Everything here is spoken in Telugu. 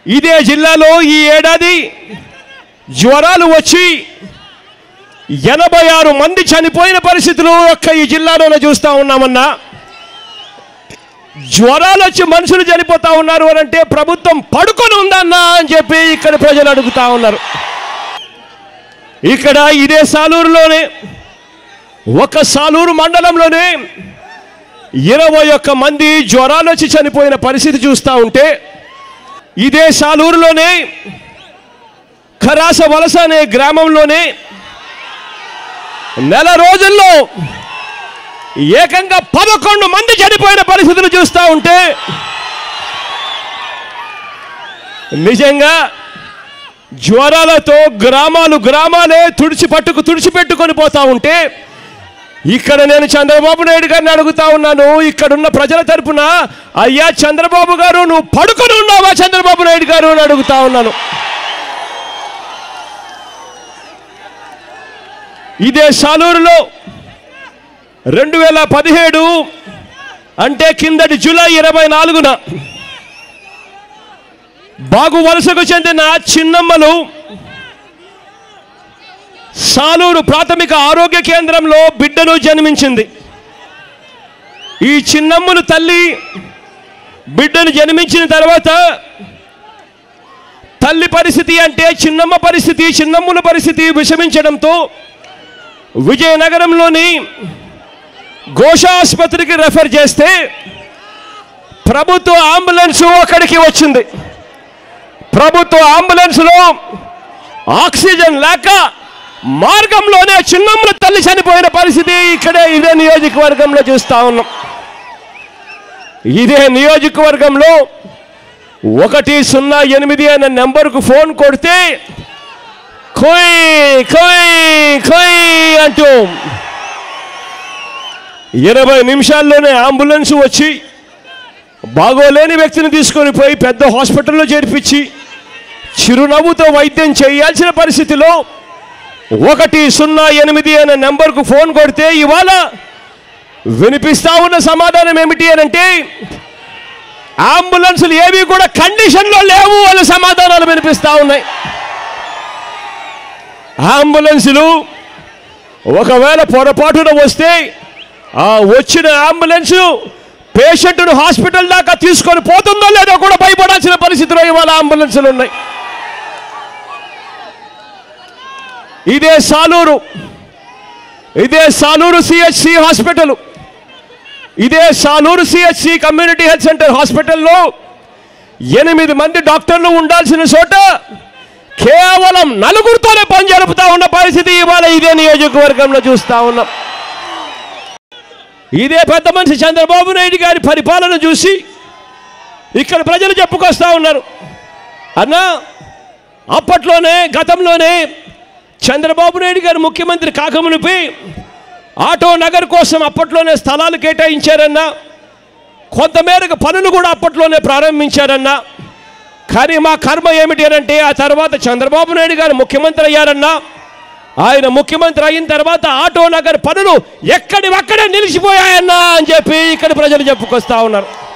ఇదే జిల్లాలో ఈ ఏడాది జ్వరాలు వచ్చి ఎనభై ఆరు మంది చనిపోయిన పరిస్థితులు ఒక్క ఈ జిల్లాలోనే చూస్తూ ఉన్నామన్నా జ్వరాలు వచ్చి మనుషులు చనిపోతా ఉన్నారు అని అంటే ప్రభుత్వం పడుకొని ఉందన్నా అని చెప్పి ఇక్కడ ప్రజలు అడుగుతా ఉన్నారు ఇక్కడ ఇదే సాలూరులోనే ఒక సాలూరు మండలంలోనే ఇరవై ఒక్క మంది జ్వరాలు వచ్చి చనిపోయిన పరిస్థితి చూస్తూ ఉంటే ఇదే సాలూరులోనే ఖరాస వలస అనే గ్రామంలోనే నెల రోజుల్లో ఏకంగా పదకొండు మంది చనిపోయిన పరిస్థితులు చూస్తూ ఉంటే నిజంగా జ్వరాలతో గ్రామాలు గ్రామాలే తుడిచి పట్టుకు తుడిచిపెట్టుకొని పోతా ఉంటే ఇక్కడ నేను చంద్రబాబు నాయుడు గారిని అడుగుతా ఉన్నాను ఇక్కడున్న ప్రజల తరపున అయ్యా చంద్రబాబు గారు నువ్వు పడుకొని ఉన్నావా చంద్రబాబు నాయుడు గారు అని అడుగుతా ఉన్నాను ఇదే సాలూరులో రెండు వేల పదిహేడు అంటే కిందటి జూలై ఇరవై నాలుగున బాగు వలసకు చెందిన చిన్నమ్మలు సాలూరు ప్రాథమిక ఆరోగ్య కేంద్రంలో బిడ్డను జన్మించింది ఈ చిన్నమ్మలు తల్లి బిడ్డను జన్మించిన తర్వాత తల్లి పరిస్థితి అంటే చిన్నమ్మ పరిస్థితి చిన్నమ్ముల పరిస్థితి విషమించడంతో విజయనగరంలోని ఘోష ఆసుపత్రికి రెఫర్ చేస్తే ప్రభుత్వ అంబులెన్స్ అక్కడికి వచ్చింది ప్రభుత్వ అంబులెన్స్లో ఆక్సిజన్ లేక మార్గంలోనే చిన్నమ్మ తల్లి చనిపోయిన పరిస్థితి ఇక్కడే ఇదే నియోజకవర్గంలో చూస్తా ఉన్నాం ఇదే నియోజకవర్గంలో ఒకటి సున్నా ఎనిమిది అనే నెంబర్కు ఫోన్ కొడితే కోయ్ కోయ్ కోయ్ అంటూ ఇరవై నిమిషాల్లోనే అంబులెన్స్ వచ్చి బాగోలేని వ్యక్తిని తీసుకొని పోయి పెద్ద హాస్పిటల్లో చేర్పించి చిరునవ్వుతో వైద్యం చేయాల్సిన పరిస్థితిలో ఒకటి సున్నా ఎనిమిది అనే నెంబర్కు ఫోన్ కొడితే ఇవాళ వినిపిస్తా ఉన్న సమాధానం ఏమిటి అని అంటే అంబులెన్సులు ఏవి కూడా కండిషన్లో లేవు అనే సమాధానాలు వినిపిస్తా ఉన్నాయి అంబులెన్సులు ఒకవేళ పొరపాటున వస్తే ఆ వచ్చిన అంబులెన్స్ పేషెంట్ను హాస్పిటల్ దాకా తీసుకొని పోతుందో లేదో కూడా భయపడాల్సిన పరిస్థితిలో ఇవాళ అంబులెన్సులు ఉన్నాయి ఇదే సాలూరు ఇదే సాలూరు సిహెచ్సి హాస్పిటల్ ఇదే Saluru CHC community health centre హాస్పిటల్లో ఎనిమిది మంది డాక్టర్లు ఉండాల్సిన చోట కేవలం నలుగురితోనే పని జరుపుతా ఉన్న పరిస్థితి ఇవాళ ఇదే నియోజకవర్గంలో చూస్తా ఉన్నాం ఇదే పెద్ద మనిషి చంద్రబాబు నాయుడు గారి పరిపాలన చూసి ఇక్కడ ప్రజలు చెప్పుకొస్తా ఉన్నారు అన్నా అప్పట్లోనే గతంలోనే చంద్రబాబు నాయుడు గారు ముఖ్యమంత్రి కాకమునిపై ఆటో నగర్ కోసం అప్పట్లోనే స్థలాలు కేటాయించారన్నా కొంతమేరకు పనులు కూడా అప్పట్లోనే ప్రారంభించారన్నా కానీ మా కర్మ ఏమిటి అని అంటే ఆ తర్వాత చంద్రబాబు నాయుడు గారు ముఖ్యమంత్రి అయ్యారన్నా ఆయన ముఖ్యమంత్రి అయిన తర్వాత ఆటో నగర్ పనులు ఎక్కడి అక్కడే నిలిచిపోయాయన్నా అని చెప్పి ఇక్కడ ప్రజలు చెప్పుకొస్తా ఉన్నారు